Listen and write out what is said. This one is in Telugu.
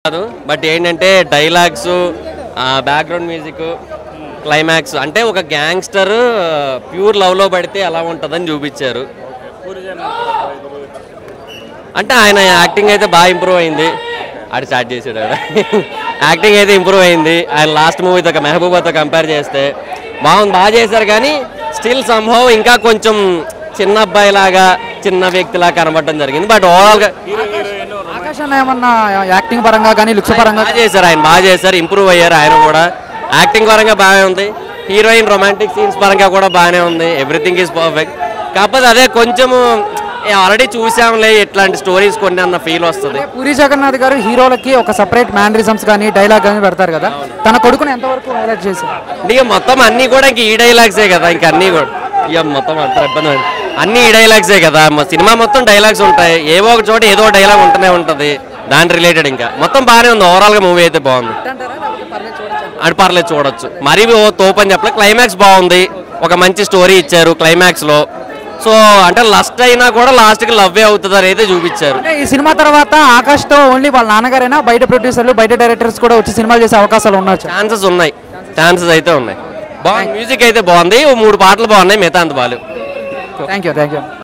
కాదు బట్ ఏంటంటే డైలాగ్స్ బ్యాక్గ్రౌండ్ మ్యూజిక్ క్లైమాక్స్ అంటే ఒక గ్యాంగ్స్టర్ ప్యూర్ లవ్లో పడితే ఎలా ఉంటుందని చూపించారు అంటే ఆయన యాక్టింగ్ అయితే బాగా ఇంప్రూవ్ అయింది ఆడు స్టార్ట్ చేసాడు ఆడ యాక్టింగ్ అయితే ఇంప్రూవ్ అయింది ఆయన లాస్ట్ మూవీతో ఒక మెహబూబాతో కంపేర్ చేస్తే బాగుంది బాగా చేశారు కానీ స్టిల్ సంభవ్ ఇంకా కొంచెం చిన్న అబ్బాయి లాగా చిన్న వ్యక్తిలా కనబడటం జరిగింది బట్ ఓవరాల్గా ఆకాష్ అన్న ఏమన్నా యాక్టింగ్ పరంగా కానీ లుక్స్ పరంగా బాగా చేశారు ఆయన బాగా చేశారు ఇంప్రూవ్ అయ్యారు ఆయన కూడా యాక్టింగ్ పరంగా బాగానే ఉంది హీరోయిన్ రొమాంటిక్ సీన్స్ పరంగా కూడా బాగానే ఉంది ఎవ్రీథింగ్ ఈజ్ పర్ఫెక్ట్ కాకపోతే అదే కొంచెము ఆల్రెడీ చూసాంలే ఇట్లాంటి స్టోరీస్ కొన్ని అన్న ఫీల్ వస్తుంది పూరి జగన్నాథ్ గారు హీరోలకి ఒక సపరేట్ మ్యానరిజమ్స్ కానీ డైలాగ్ కానీ పెడతారు కదా తన కొడుకుని ఎంతవరకు హైలైట్ చేశారు ఇక మొత్తం అన్ని కూడా ఇంక ఈ డైలాగ్సే కదా ఇంక అన్ని కూడా ఇక మొత్తం అంత ఇబ్బంది ఉంది. అన్ని ఈ డైలాగ్సే కదా మా సినిమా మొత్తం డైలాగ్స్ ఉంటాయి ఏవో ఒక చోట ఏదో డైలాగ్ ఉంటూనే ఉంటుంది దాని రిలేటెడ్ ఇంకా మొత్తం బాగానే ఉంది ఓవరాల్గా మూవీ అయితే బాగుంది అది పర్లేదు చూడొచ్చు మరీ ఓ తోపని చెప్పలే క్లైమాక్స్ బాగుంది ఒక మంచి స్టోరీ ఇచ్చారు క్లైమాక్స్ లో సో అంటే లస్ట్ అయినా కూడా లాస్ట్ కి లవ్వే అవుతుంది అని అయితే చూపించారు అంటే ఈ సినిమా తర్వాత ఆకాష్తో ఓన్లీ వాళ్ళ నాన్నగారైనా బయట ప్రొడ్యూసర్లు బయట డైరెక్టర్స్ కూడా వచ్చి సినిమాలు చేసే అవకాశాలు ఉండొచ్చు ఛాన్సెస్ ఉన్నాయి ఛాన్సెస్ అయితే ఉన్నాయి బాగుంది మ్యూజిక్ అయితే బాగుంది ఓ మూడు పాటలు బాగున్నాయి మిగతా అంత బాగాలేవు థ్యాంక్ యూ థ్యాంక్ యూ